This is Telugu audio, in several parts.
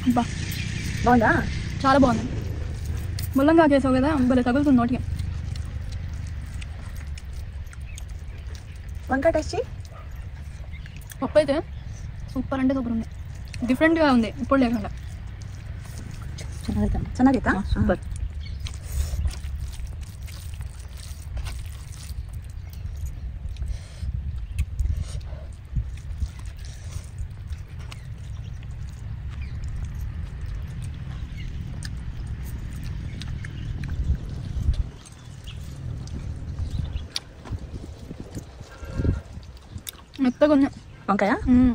అబ్బా బాగుందా చాలా బాగుంది ముల్లంగా కేసావు కదా భలే తగులుతుంది నోటికి వంకాయ టేస్ట్ చెయ్యి. పప్పు అయితే సూపర్ అంటే సూపర్ ఉంది డిఫరెంట్గా ఉంది ఇప్పుడు లేకుండా ಚೆನ್ನಾಗೈತಾ సూపర్ మెత్తగా ఉంది వంకాయ మ్మ్.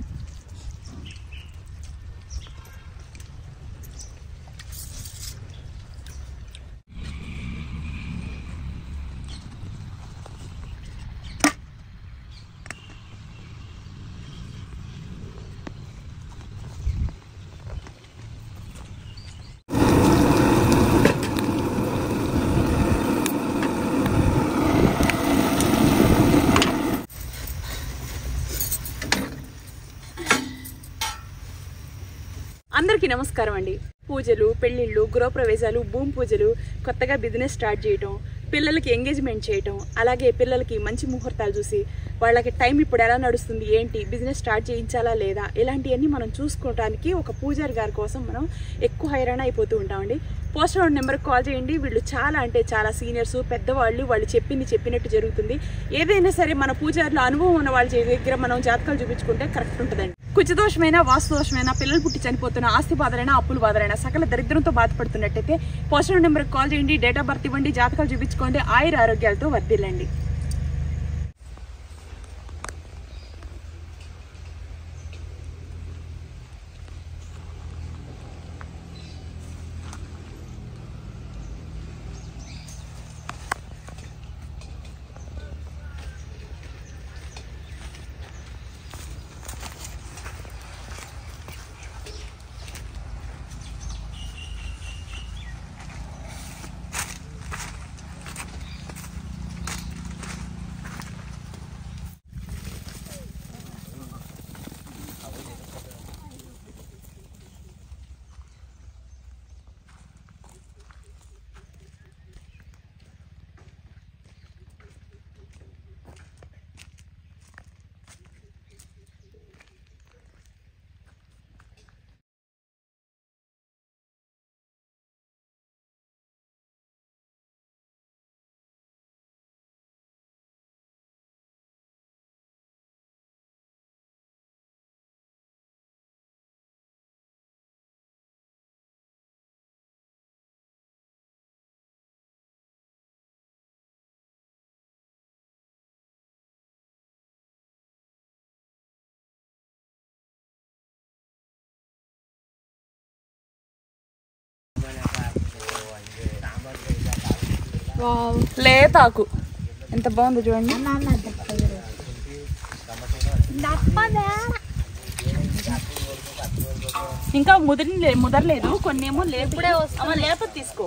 అందరికీ నమస్కారం అండి పూజలు పెళ్ళిళ్ళు గృహప్రవేశాలు భూమి పూజలు కొత్తగా బిజినెస్ స్టార్ట్ చేయటం పిల్లలకి ఎంగేజ్మెంట్ చేయటం అలాగే పిల్లలకి మంచి ముహూర్తాలు చూసి వాళ్ళకి టైం ఇప్పుడు ఎలా నడుస్తుంది ఏంటి బిజినెస్ స్టార్ట్ చేయించాలా లేదా ఇలాంటివన్నీ మనం చూసుకోవడానికి ఒక పూజారి గారి కోసం మనం ఎక్కువ హైరాణ అయిపోతూ ఉంటామండి పోస్టర్ వన్ నెంబర్కి కాల్ చేయండి వీళ్ళు చాలా అంటే చాలా సీనియర్స్ పెద్దవాళ్ళు వాళ్ళు చెప్పింది చెప్పినట్టు జరుగుతుంది ఏదైనా సరే మన పూజారులు అనుభవం ఉన్న వాళ్ళ దగ్గర మనం జాతకాలు చూపించుకుంటే కరెక్ట్ ఉంటుందండి కుచదోషమైన వాస్తు దోషమైన పిల్లలు పుట్టి చనిపోతున్న ఆస్తి బాధలైనా అప్పులు బాధలైనా సకల దరిద్రంతో బాధపడుతున్నట్టయితే పోస్టర్ నెంబర్కి కాల్ చేయండి డేట్ ఆఫ్ బర్త్ ఇవ్వండి జాతకాలు చూపించుకోండి ఆయుర ఆరోగ్యాలతో వర్దిల్లండి లేతాకు ఎంత బాగుందో చూడండి ఇంకా ముదిరి ముదరలేదు కొన్ని ఏమో లేపుడే లేత తీసుకో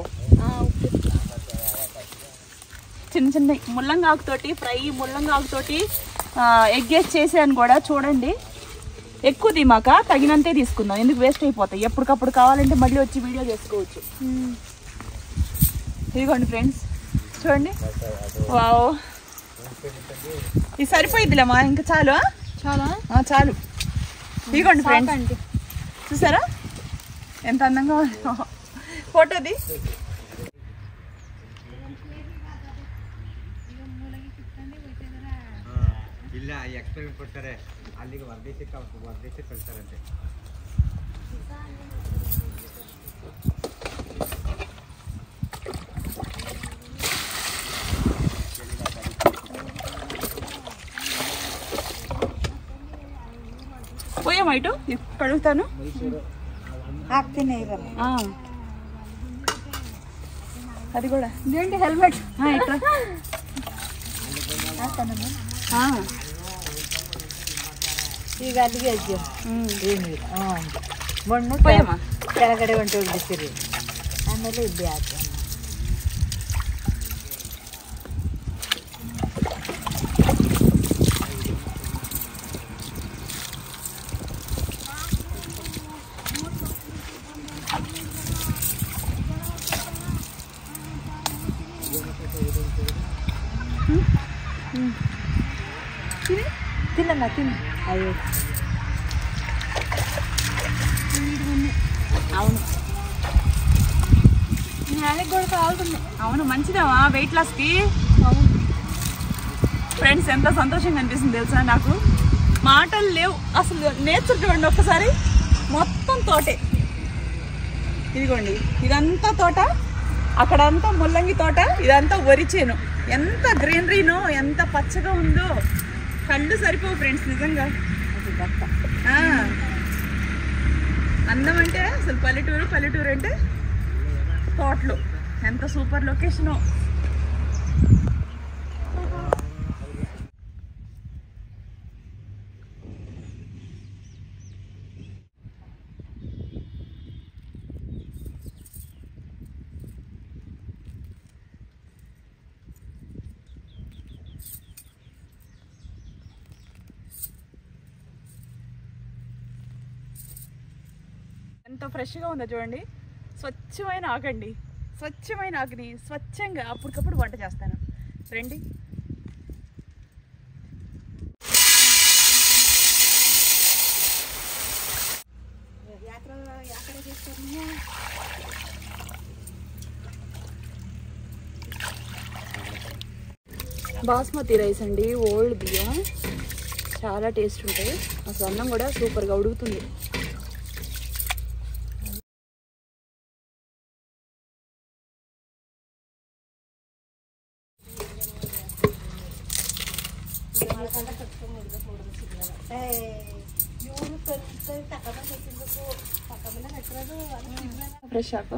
చిన్న చిన్న ముల్లంగాకుతోటి ఫ్రై ముల్లంగాకుతోటి ఎగ్గేసి చేసాను కూడా చూడండి ఎక్కువ దిమాక తగినంతే తీసుకుందాం ఎందుకు వేస్ట్ అయిపోతాయి ఎప్పటికప్పుడు కావాలంటే మళ్ళీ వచ్చి వీడియో చేసుకోవచ్చు ఇదిగోండి ఫ్రెండ్స్ చూడండి వావ్ ఇది సరిపోయిద్దిలేమా ఇంకా చాలు ఆ? చాలా ఆ, చాలు ఇదిగోండి ఫ్రెండ్స్ అండి చూసారా ఎంత అందంగా ఉందో ఫోటోది ಇಲ್ಲ ಎಕ್ಸ್ಪೆರಿಮೆಂಟ್ ಕೊಡ್ತಾರೆ ಅಲ್ಲಿಗೆ ಹೊರದೇಶಕ್ಕೆ ಅವ್ರು ಹೊರದೇಶಕ್ಕೆ ಕಳ್ತಾರಂತೆ పోయామా ఇటు కడుగుతాను ಹಾಕ್ತೀನಿ ಇರಲ್ಲ ఆ. అది కూడా ఇదేంటి హెల్మెట్ ఆ, ఇట్రా ఆ, ಈಗ ಅಲ್ಲಿಗೆ ಅಜ್ಜಿ ఉమ్. ಏನಿಲ್ಲ ಹಾಂ ಮಣ್ಣು పోయామా ಕೆಳಗಡೆ ಹೊಂಟು ಬಿಸಿರಿ ಆಮೇಲೆ ಇಲ್ಲಿ ಹಾಕಿ నథింగ్ అయ్యో అవును నేలకి కూడా కాలుతుంది అవును మంచిదేవా వెయిట్ లాస్కి అవును ఫ్రెండ్స్ ఎంత సంతోషంగా అనిపిస్తుంది తెలుసా నాకు మాటలు లేవు అసలు నేచర్ చూడండి ఒక్కసారి మొత్తం తోటే ఇదిగోండి ఇదంతా తోట అక్కడంతా ముల్లంగి తోట ఇదంతా వరి చేను ఎంత గ్రీనరీనో ఎంత పచ్చగా ఉందో కళ్ళు సరిపోవు ఫ్రెండ్స్ నిజంగా ఆ. అందం అంటే అసలు పల్లెటూరు పల్లెటూరు అంటే తోటలు ఎంత సూపర్ లొకేషనో ఎంత ఫ్రెష్గా ఉందో చూడండి స్వచ్ఛమైన ఆకండి స్వచ్ఛమైన ఆకుని స్వచ్ఛంగా అప్పటికప్పుడు వంట చేస్తాను రండి బాస్మతి రైస్ అండి ఓల్డ్ బియ్యం చాలా టేస్ట్ ఉంటాయి అసలు అన్నం కూడా సూపర్గా ఉడుకుతుంది ఫ్రెష్ ఆకు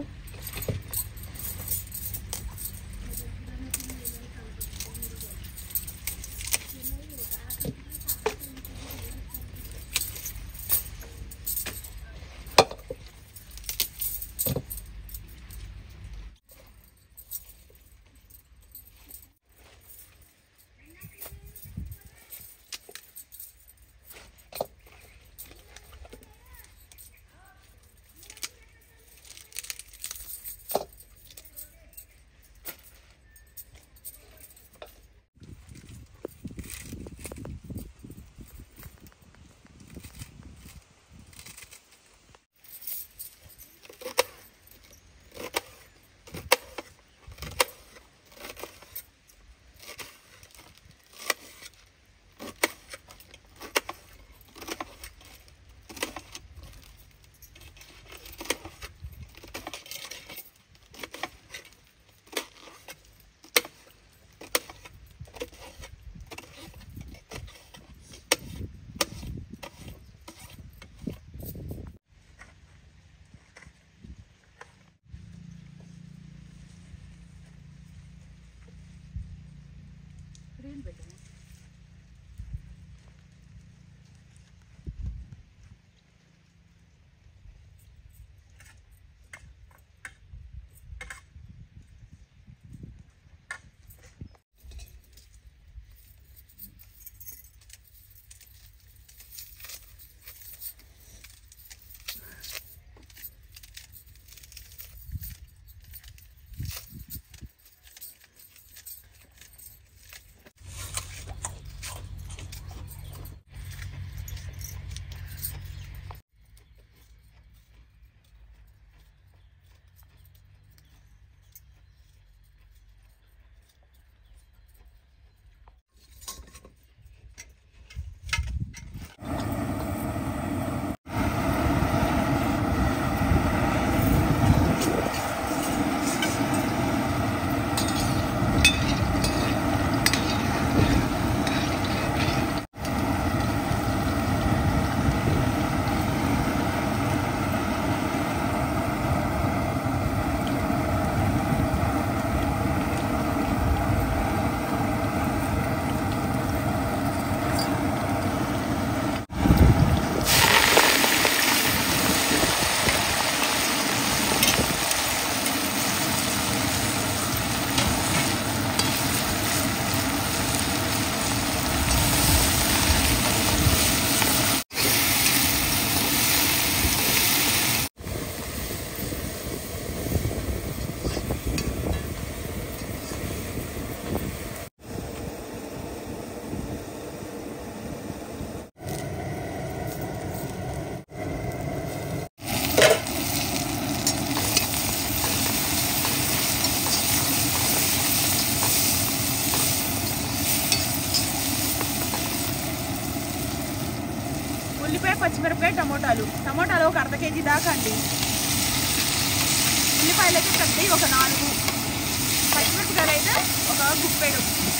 పచ్చిమిరపకాయ టమోటాలు టమోటాలు ఒక అర్ధ కేజీ దాకా అండి ఉల్లిపాయలు అయితే పెద్దవి ఒక నాలుగు పచ్చిమిరపకాయలు అయితే ఒక గుప్పెడు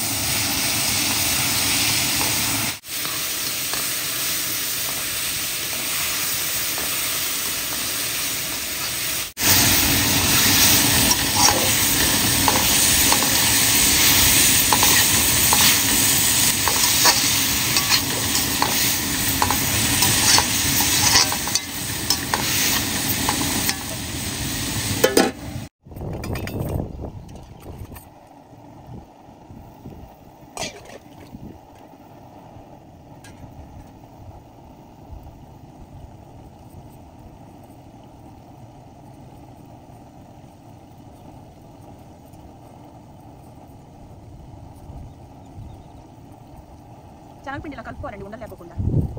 శనగపిండి ఇలా కలుపుకోవాలండి ఉండలు లేకోకుండా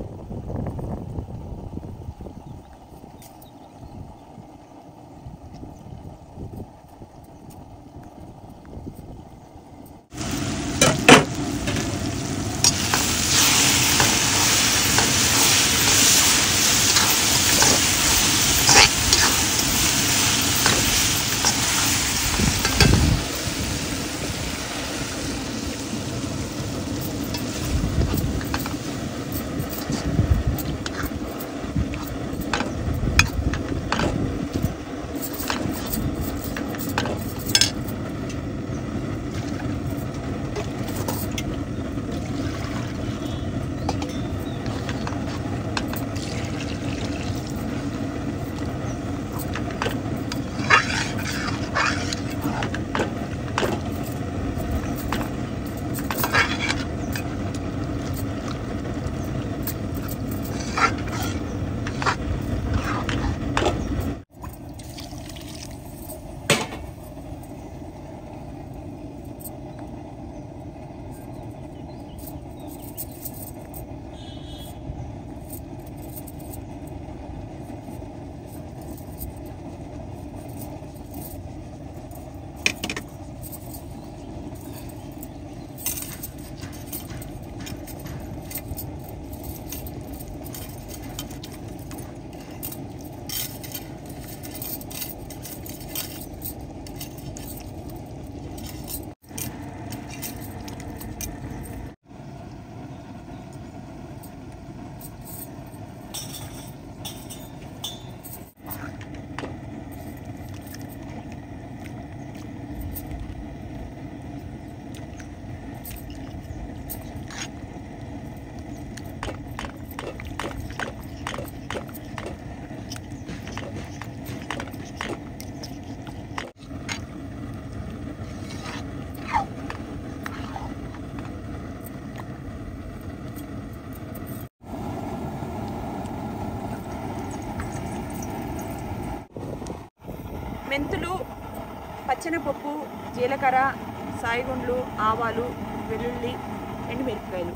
మెంతులు పచ్చెనపప్పు జీలకర్ర సాయిగుండ్లు ఆవాలు వెల్లుల్లి ఎండుమిరపకాయలు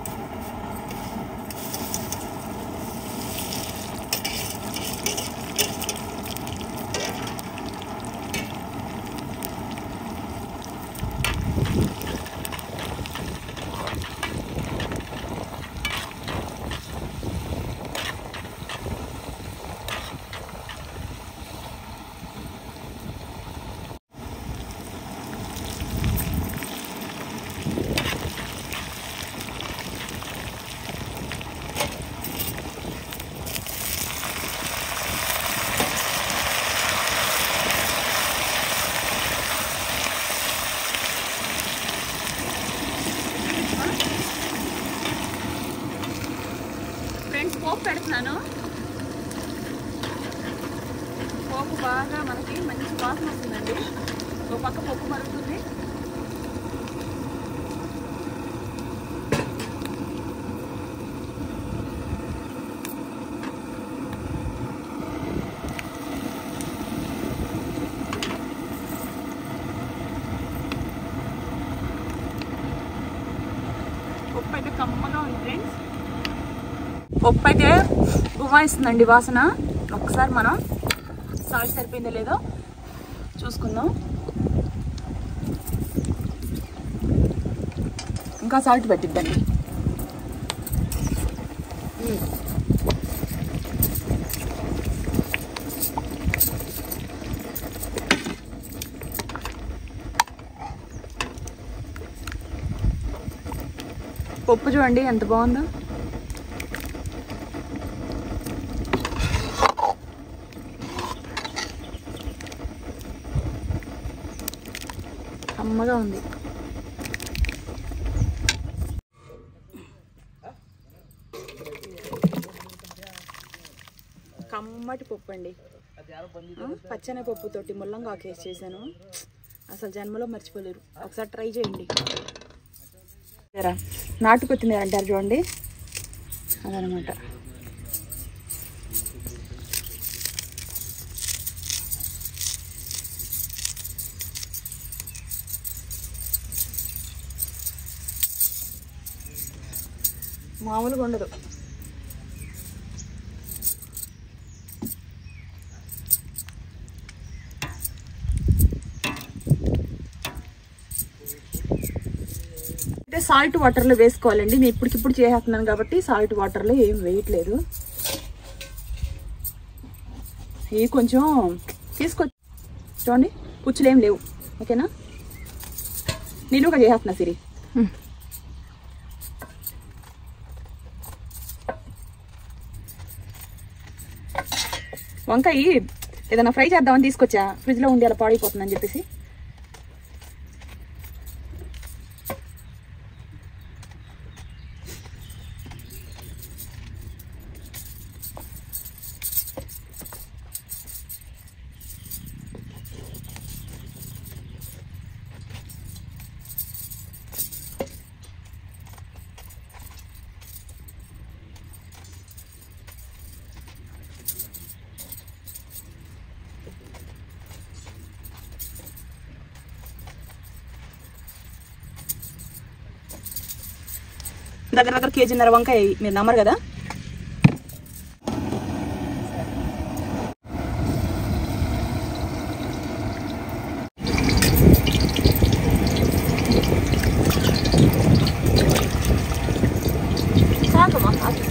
ఫ్రెండ్స్ పోపు పెడుతున్నాను పోపు బాగా మనకి మంచి వాసన వస్తుందండి ఒక పక్క పప్పు మరుగుతుంది పప్పు అయితే కమ్మగా ఉంది ఫ్రెండ్స్ పప్పు అయితే గుమాయిస్తుందండి వాసన ఒకసారి మనం సాల్ట్ సరిపోయిందో లేదో చూసుకుందాం ఇంకా సాల్ట్ పెట్టిద్దండి పప్పు చూడండి ఎంత బాగుందో కమ్మగా ఉంది కమ్మటి పప్పు అండి ఆ, పచ్చని పప్పుతోటి ముల్లంగా కేసు చేశాను అసలు జన్మలో మర్చిపోలేరు ఒకసారి ట్రై చేయండి జరా, నాటు కొత్తిమీర అంటారు చూడండి అదనమాట మామూలుగా ఉండదు అయితే సాల్ట్ వాటర్లో వేసుకోవాలండి నేను ఇప్పటికిప్పుడు చేసేస్తున్నాను కాబట్టి సాల్ట్ వాటర్లో ఏం వేయట్లేదు ఇవి కొంచెం తీసుకో చూడండి పుచ్చులు ఏం లేవు ఓకేనా నిలువుగా చేసేస్తున్నా సిరి వంకాయ ఏదైనా ఫ్రై చేద్దామని తీసుకొచ్చా ఫ్రిడ్జ్లో ఉండి అలా పాడైపోతుందని చెప్పేసి దగ్గర దగ్గర కేజీన్నర వంకాయ మీరు నమ్మరు కదా చాకమ్మా చాకు.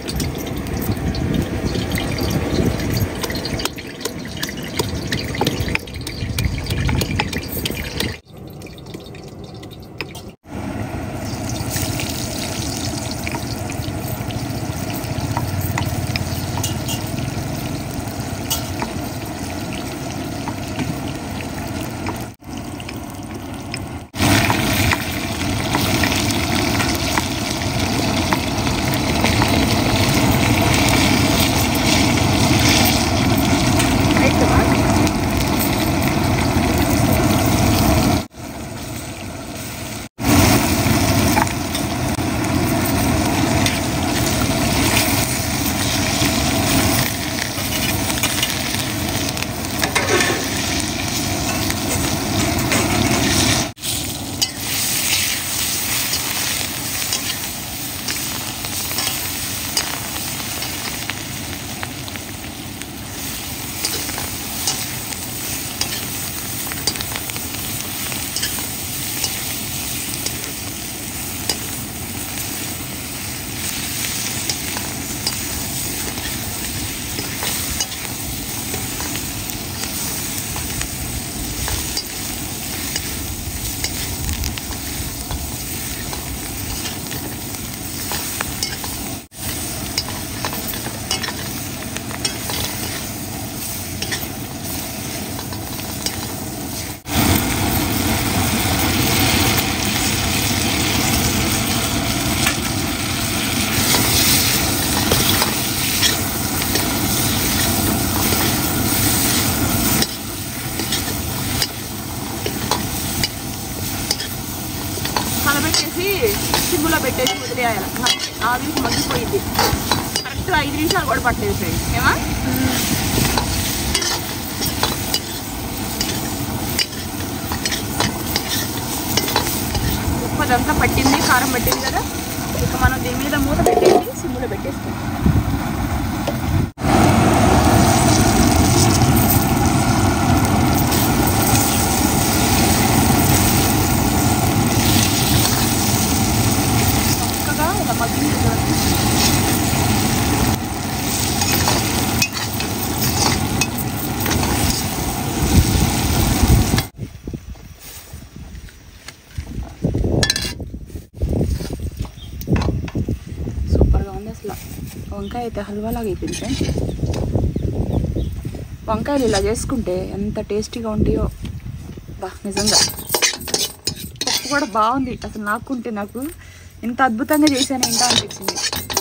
రైతమ్మా. కలబెట్టేసి సిమ్లో పెట్టేసి వదిలేయాలి ఆవిరి మగ్గిపోయింది కరెక్ట్ ఐదు నిమిషాలు కూడా పట్టలేదు ఫ్రెండ్స్ ఏమా ఉప్పు అదంతా పట్టింది కారం పట్టింది కదా ఇక మనం దీని మీద మూత పెట్టేసి సిమ్లో పెట్టేస్తాం చక్కగా ఇలా మగ్గింది చూడండి వంకాయ అయితే హల్వాలాగా అయిపోయింది ఫ్రెండ్స్ వంకాయలు ఇలా చేసుకుంటే ఎంత టేస్టీగా ఉంటాయో బా నిజంగా పప్పు కూడా బాగుంది అసలు నాకుంటే నాకు ఇంత అద్భుతంగా చేశాను ఏంటో అనిపించింది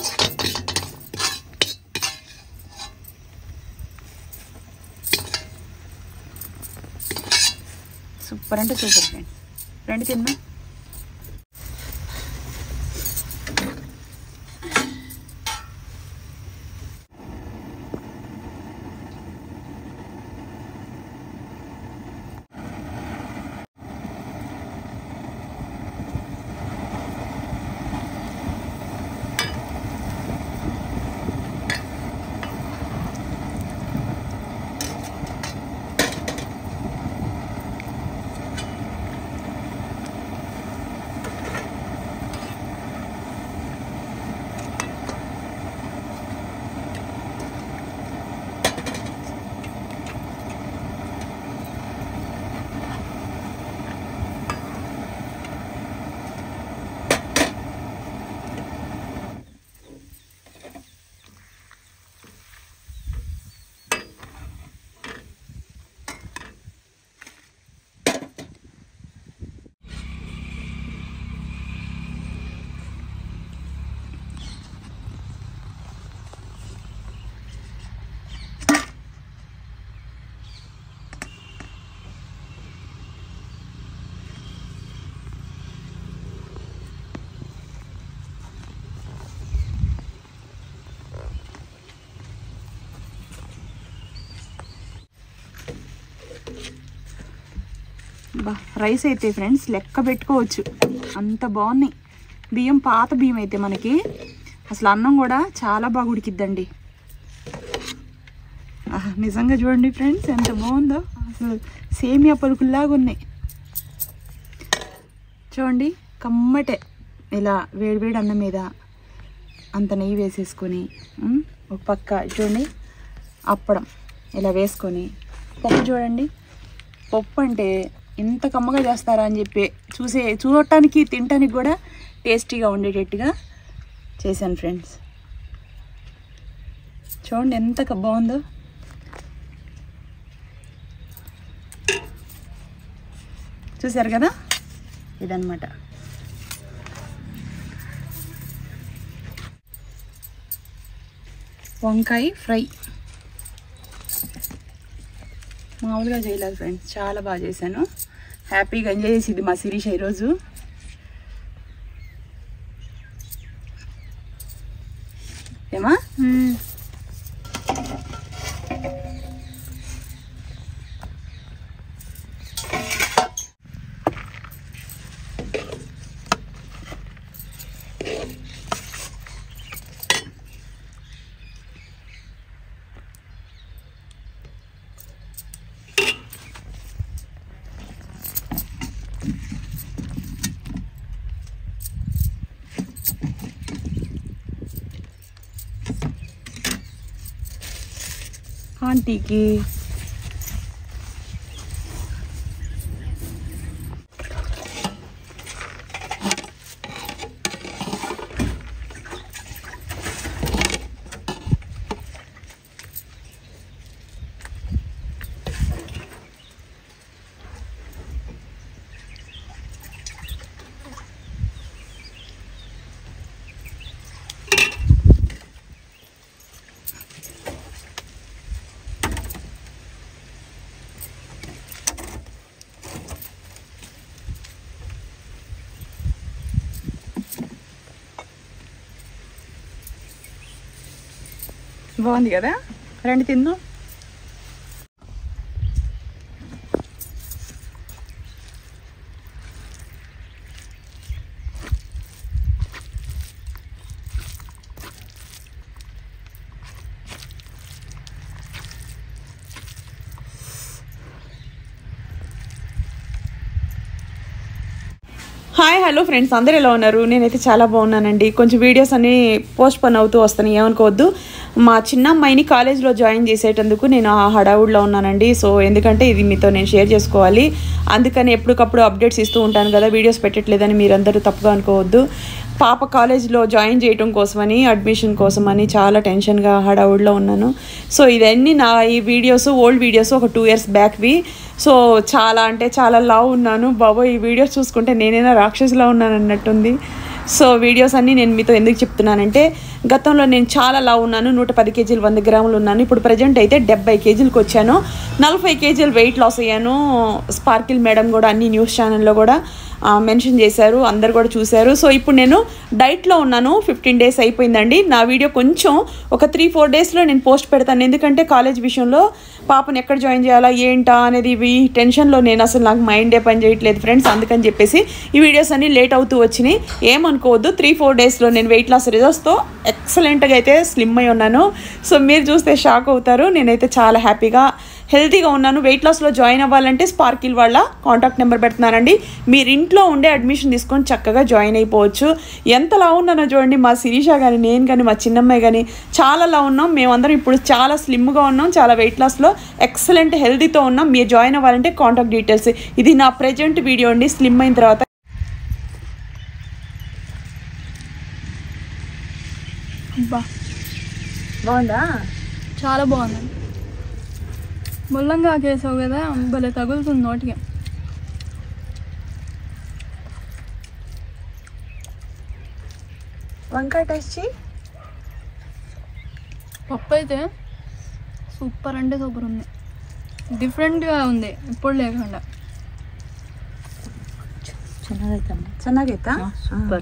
సూపర్ అంటే సూపర్ ఫ్రెండ్ రెండు తిన్నా బా రైస్ అయితే ఫ్రెండ్స్ లెక్క పెట్టుకోవచ్చు అంత బాగున్నాయి బియ్యం పాత బియ్యం అయితే మనకి అసలు అన్నం కూడా చాలా బాగా ఉడికిద్దండి ఆహ్, నిజంగా చూడండి ఫ్రెండ్స్ ఎంత బాగుందో అసలు సేమియా పలుకుల్లాగా ఉన్నాయి చూడండి కమ్మటే ఇలా వేడివేడి అన్నం మీద అంత నెయ్యి వేసేసుకొని ఉమ్, ఒక పక్క చూడండి అప్పడం ఇలా వేసుకొని పప్పు చూడండి పప్పు అంటే ఇంత కమ్మగా చేస్తారా అని చెప్పి చూసే చూడటానికి తినటానికి కూడా టేస్టీగా ఉండేటట్టుగా చేశాను ఫ్రెండ్స్ చూడండి ఎంత క- బాగుందో చూసారు కదా ఇదన్నమాట వంకాయ ఫ్రై మామూలుగా చేయలేదు ఫ్రెండ్స్ చాలా బాగా చేశాను హ్యాపీగా ఎంజాయ్ చేసింది మా శిరీష ఈరోజు ఏమా ఆంటీకి బాగుంది కదా రండి తిందాం హాయ్ హలో ఫ్రెండ్స్ అందరు ఎలా ఉన్నారు నేనైతే చాలా బాగున్నానండి కొంచెం వీడియోస్ అన్ని పోస్ట్ పని అవుతూ వస్తున్నాయి ఏమనుకోవద్దు మా చిన్న అమ్మాయిని కాలేజ్లో జాయిన్ చేసేటందుకు నేను ఆ హడావుడిలో ఉన్నానండి సో ఎందుకంటే ఇది మీతో నేను షేర్ చేసుకోవాలి అందుకని ఎప్పటికప్పుడు అప్డేట్స్ ఇస్తూ ఉంటాను కదా వీడియోస్ పెట్టట్లేదని మీరందరూ తప్పుగా అనుకోవద్దు పాప కాలేజ్లో జాయిన్ చేయటం కోసమని అడ్మిషన్ కోసమని చాలా టెన్షన్గా హడావుడిలో ఉన్నాను సో ఇవన్నీ నా ఈ వీడియోస్ ఓల్డ్ వీడియోస్ ఒక టూ ఇయర్స్ బ్యాక్వి సో చాలా అంటే చాలా లావు ఉన్నాను బాబోయ్ ఈ వీడియోస్ చూసుకుంటే నేనైనా రాక్షసులా ఉన్నాను అన్నట్టుంది సో వీడియోస్ అన్నీ నేను మీతో ఎందుకు చెప్తున్నానంటే గతంలో నేను చాలా లావు ఉన్నాను నూట పది కేజీలు వంద గ్రాములు ఉన్నాను ఇప్పుడు ప్రజెంట్ అయితే డెబ్బై కేజీలకు వచ్చాను నలభై కేజీలు వెయిట్ లాస్ అయ్యాను స్పార్కిల్ మేడం కూడా అన్ని న్యూస్ ఛానల్లో కూడా మెన్షన్ చేశారు అందరు కూడా చూశారు సో ఇప్పుడు నేను డైట్లో ఉన్నాను ఫిఫ్టీన్ డేస్ అయిపోయిందండి నా వీడియో కొంచెం ఒక త్రీ ఫోర్ డేస్లో నేను పోస్ట్ పెడతాను ఎందుకంటే కాలేజ్ విషయంలో పాపను ఎక్కడ జాయిన్ చేయాలా ఏంటా అనేది ఇవి టెన్షన్లో నేను అసలు నాకు మైండే పని చేయట్లేదు ఫ్రెండ్స్ అందుకని చెప్పేసి ఈ వీడియోస్ అన్ని లేట్ అవుతూ వచ్చినాయి ఏమనుకోవద్దు త్రీ ఫోర్ డేస్లో నేను వెయిట్ లాస్ రిజల్ట్స్తో ఎక్సలెంట్గా అయితే స్లిమ్ అయి ఉన్నాను సో మీరు చూస్తే షాక్ అవుతారు నేనైతే చాలా హ్యాపీగా హెల్తీగా ఉన్నాను వెయిట్ లాస్లో జాయిన్ అవ్వాలంటే స్పార్కిల్ వాళ్ళ కాంటాక్ట్ నెంబర్ పెడుతున్నానండి మీరు ఇంట్లో ఉండే అడ్మిషన్ తీసుకొని చక్కగా జాయిన్ అయిపోవచ్చు ఎంతలా ఉన్నానో చూడండి మా శిరీష కానీ నేను కానీ మా చిన్నమ్మాయి కానీ చాలాలా ఉన్నాం మేమందరం ఇప్పుడు చాలా స్లిమ్గా ఉన్నాం చాలా వెయిట్ లాస్లో ఎక్సలెంట్ హెల్తీతో ఉన్నాం మీరు జాయిన్ అవ్వాలంటే కాంటాక్ట్ డీటెయిల్స్ ఇది నా ప్రజెంట్ వీడియో అండి స్లిమ్ అయిన తర్వాత అబ్బా బాగుందా చాలా బాగుంది ముల్లంగా కేసావు కదా భలే తగులుతుంది నోటికి వంకాయ టేస్ట్ చెయ్యి పప్పు అయితే సూపర్ అంటే సూపర్ ఉంది డిఫరెంట్గా ఉంది ఇప్పుడు లేకుండా ಚೆನ್ನಾಗೈತಮ್ಮ ಚೆನ್ನಾಗೈತಾ ಸೂಪರ್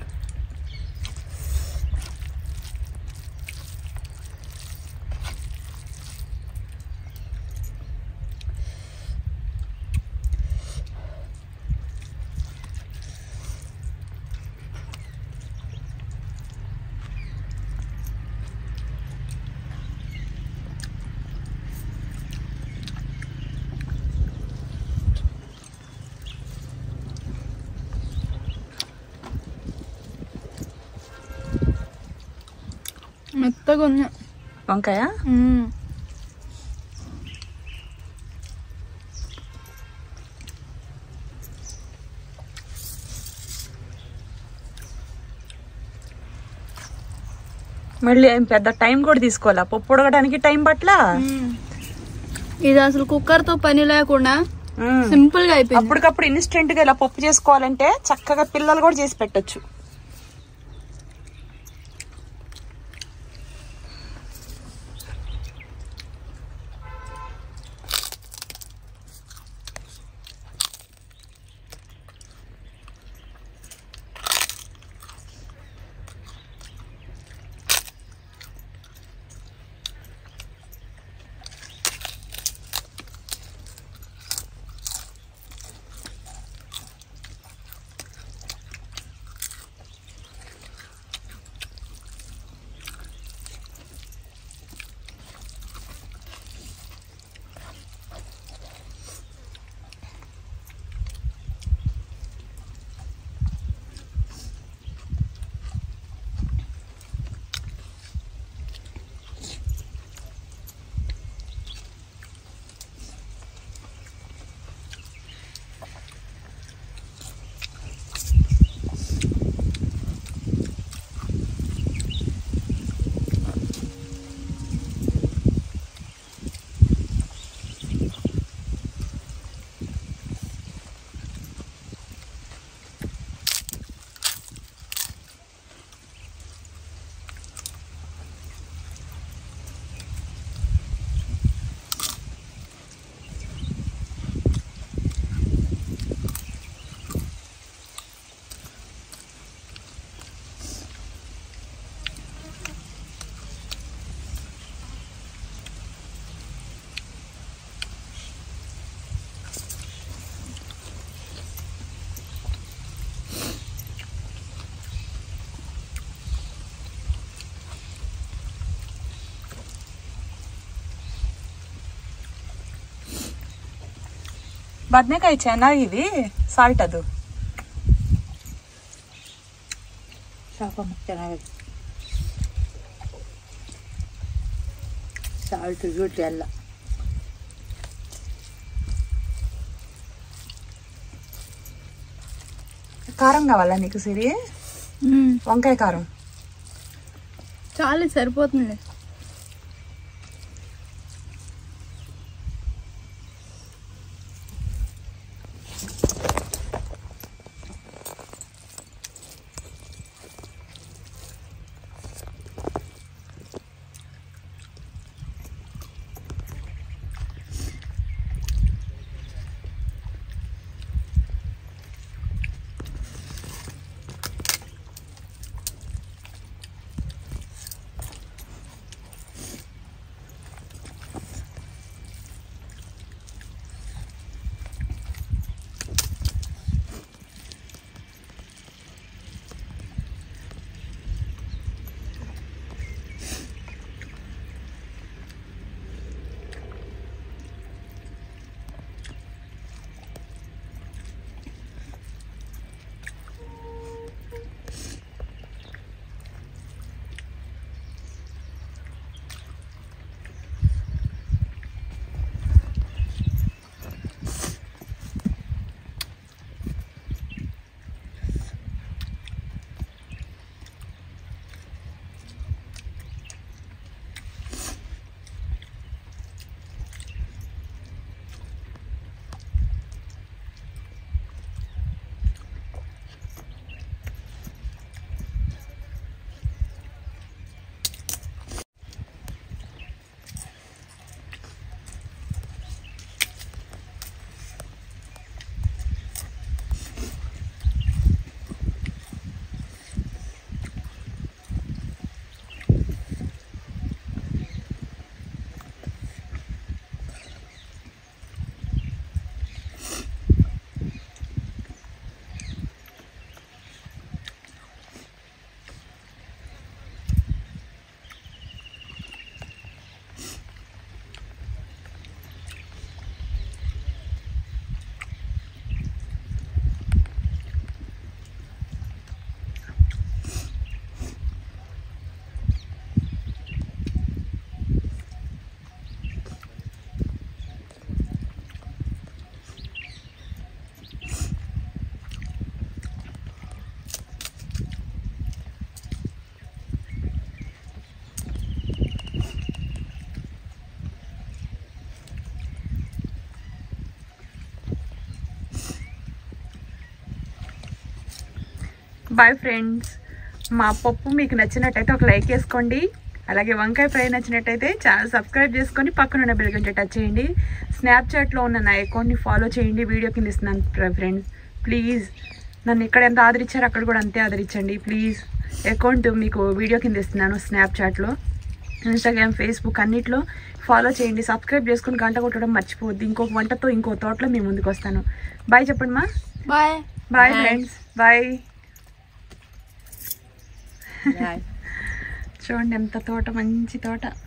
మెత్తగా ఉంది వంకాయ మ్మ్. మళ్ళీ ఏం పెద్ద టైం కూడా తీసుకోవాలా పప్పు ఉడకడానికి టైం పట్ల మ్మ్. ఇది అసలు కుక్కర్తో పని లేకుండా సింపుల్ గా అయిపోయింది అప్పటికప్పుడు ఇన్స్టెంట్ గా ఇలా పప్పు చేసుకోవాలంటే చక్కగా పిల్లలు కూడా చేసి పెట్టొచ్చు ಬದನೆಕಾಯಿ ಚೆನ್ನಾಗಿದೆ ಸಾಲ್ಟ್ ಅದು ಸಾಕಮ್ಮ ಚೆನ್ನಾಗೈತೆ ಸಾಲ್ಟ್ ಗೀಲ್ಟ್ ಎಲ್ಲ కారం కావాలా నీకు సిరి మ్మ్. వంకాయ కారం చాలు సరిపోతుంది బాయ్ ఫ్రెండ్స్ మా పప్పు మీకు నచ్చినట్టయితే ఒక లైక్ వేసుకోండి అలాగే వంకాయ ఫ్రై నచ్చినట్టయితే ఛానల్ సబ్స్క్రైబ్ చేసుకొని పక్కన ఉన్న బెల్ గంట టచ్ చేయండి స్నాప్చాట్లో ఉన్న నా అకౌంట్ని ఫాలో చేయండి వీడియో కింద ఇస్తున్నాను ఫ్రెండ్స్ ప్లీజ్ నన్ను ఇక్కడ ఎంత ఆదరించారో అక్కడ కూడా అంతే ఆదరించండి ప్లీజ్ అకౌంట్ మీకు వీడియో కింద ఇస్తున్నాను స్నాప్చాట్లో ఇన్స్టాగ్రామ్ ఫేస్బుక్ అన్నిట్లో ఫాలో చేయండి సబ్స్క్రైబ్ చేసుకుని గంట కొట్టడం మర్చిపోవద్దు ఇంకొక వంటతో ఇంకో తోటలో మీ ముందుకు వస్తాను బాయ్ చెప్పండి మా bye bye friends bye bye చూడండి ఎంత తోట మంచి తోట